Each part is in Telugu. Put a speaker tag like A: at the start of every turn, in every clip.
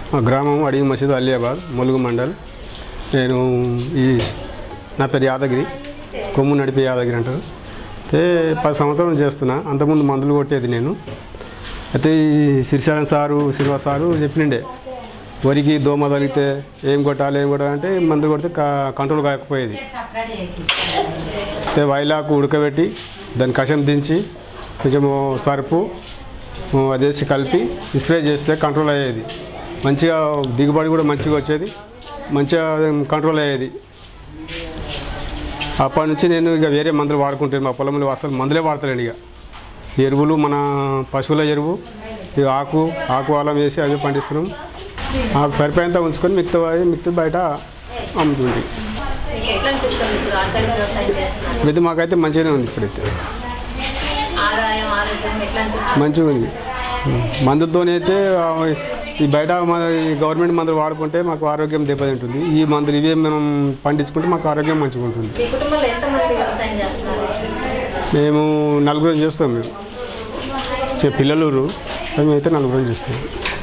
A: మా గ్రామం అడిగి మసీదు అలియాబాద్ ములుగు మండల్ నేను ఈ నా పేరు యాదగిరి కొమ్ము నడిపే యాదగిరి అంటారు అయితే పది సంవత్సరాలు చేస్తున్నా అంతకుముందు మందులు కొట్టేది నేను అయితే ఈ శ్రీశైలం సారు శ్రీనివా సారు చెప్పినండే వరికి దోమ తగిలితే ఏం కొట్టాలి ఏం కొట్టాలంటే మందు కొడితే కా- కంట్రోల్ కాకపోయేది అయితే వైలాకు ఉడకబెట్టి దాని కషం దించి కొంచెం సరుపు అదేసి కలిపి స్ప్రే చేస్తే కంట్రోల్ అయ్యేది మంచిగా దిగుబడి కూడా మంచిగా వచ్చేది మంచిగా కంట్రోల్ అయ్యేది అప్పటి నుంచి నేను ఇక వేరే మందులు వాడుకుంటాను మా పొలంలో అసలు మందులే వాడతాను ఇక ఎరువులు మన పశువుల ఎరువు ఇక ఆకు ఆకు అలం వేసి అవి పండిస్తున్నాం ఆకు సరిపోయేంత ఉంచుకొని మిగతా మిగతా బయట అమ్ముతుంది
B: మీకు ఎట్లా అనిపిస్తుంది ఇప్పుడు ఆర్గానిక్ వ్యవసాయం చేస్తున్నారు
A: ఇది మాకైతే మంచిగానే ఉంది ఇప్పుడైతే
B: ఆదాయం ఆరోగ్యం ఎట్లా అనిపిస్తుంది
A: మంచిగా ఉంది మందుతోనైతే ఆ, ఈ బయట మన ఈ గవర్నమెంట్ మందులు వాడుకుంటే మాకు ఆరోగ్యం దెబ్బతింటుంది ఈ మందులు ఇవే మనం పండించుకుంటే మాకు ఆరోగ్యం మంచిగా ఉంటుంది
B: మీ కుటుంబంలో ఎంతమంది వ్యవసాయం చేస్తున్నారు
A: మేము నలుగురం చేస్తాం మేము చే- పిల్లలూరు మేమైతే నలుగురం చేస్తాం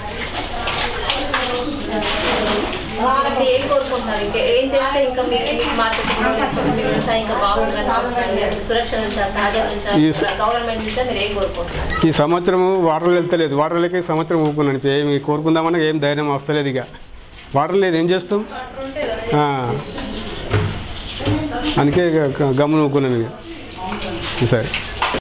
B: అంటే ఏం కోరుకుంటున్నారు ఇంకా ఏం చేస్తే ఇంకా మీ మార్కెటింగ్ లేకపోతే మీ వ్యవసాయం ఇంకా బాగుంటుందని సురక్ష నుంచా సహజ నుంచా
A: ఈ స-
B: గవర్నమెంట్ నుంచా మీరు ఏం కోరుకుంటున్నారు
A: ఈ సంవత్సరం వాటర్ వెళ్తలేదు వాటర్ లేక ఈ సంవత్సరం ఊపుకున్నాను ఇప్పుడు ఏమి కోరుకుందామన్నా ఏం ధైర్యం వస్తలేదు ఇక వాటర్ లేదు ఏం చేస్తాం ఆ. అందుకే ఇక గమ్మున ఊపుకున్నాం ఇక సరే